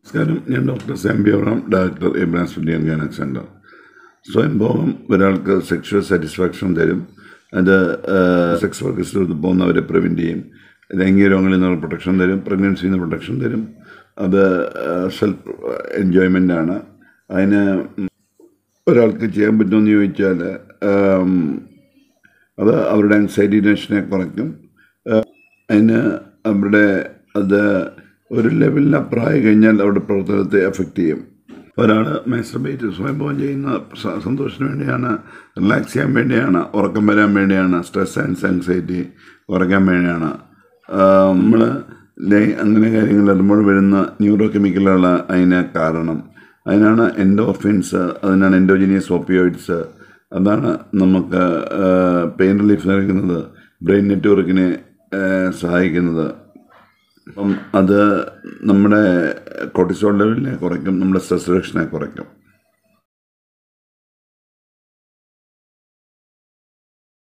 നമസ്കാരം ഞാൻ doctor Sam B Abraham director Ibrahim സ്റ്റുഡിയൻ ഗാനക് സെൻറ്റർ സ്വയംഭോഗം ഒരാൾക്ക് സെക്ഷൽ സാറ്റിസ്ഫാക്ഷൻ തരും അത് സെക്സ് വർക്കേഴ്സിലോട്ട് പോകുന്നവരെ പ്രിവെൻറ്റ് ചെയ്യും ലൈംഗിക രോഗങ്ങളിൽ നിന്ന് പ്രൊട്ടക്ഷൻ തരും പ്രഗ്നൻസിയിൽ നിന്ന് പ്രൊട്ടക്ഷൻ തരും അത് സെൽഫ് എൻജോയ്മെൻ്റ് ആണ് അതിന് ഒരാൾക്ക് ചെയ്യാൻ പറ്റുമെന്ന് ചോദിച്ചാൽ ആം, അത് അവരുടെ ആൻസൈറ്റി ടെൻഷനെ കുറയ്ക്കും ആ, അതിന് അവരുടെ അത് ഒരു ലെവലിനപ്പുറമായി കഴിഞ്ഞാൽ അവരുടെ പ്രവർത്തനത്തെ എഫക്റ്റ് ചെയ്യും ഒരാൾ മാസ്റ്റർബേറ്റ് സ്വയംഭവം ചെയ്യുന്ന സ- സന്തോഷത്തിന് വേണ്ടിയാണ് റിലാക്സ് ചെയ്യാൻ വേണ്ടിയാണ് ഉറക്കം വരാൻ വേണ്ടിയാണ് സ്ട്രെസ് ആൻഡ് ആൻസൈറ്റി കുറയ്ക്കാൻ വേണ്ടിയാണ് നമ്മൾ അങ്ങനെ കാര്യങ്ങൾ ഇടുമ്പോൾ വരുന്ന ന്യൂറോ കെമിക്കലുകളാണ് അതിന് കാരണം അതിനാണ് എൻഡോഫിൻസ് അതിനാണ് എൻഡോജിനിയസ് ഓപ്പിയോയിഡ്സ് അതാണ് നമുക്ക് പെയിൻ റിലീഫ് നൽകുന്നത് ബ്രെയിൻ നെറ്റ്വർക്കിനെ സഹായിക്കുന്നത് അപ്പം അത് നമ്മുടെ കോർട്ടിസോൾ ലെവലിനെ കുറയ്ക്കും നമ്മുടെ സ്ട്രെസ് റിഡക്ഷനെ കുറയ്ക്കും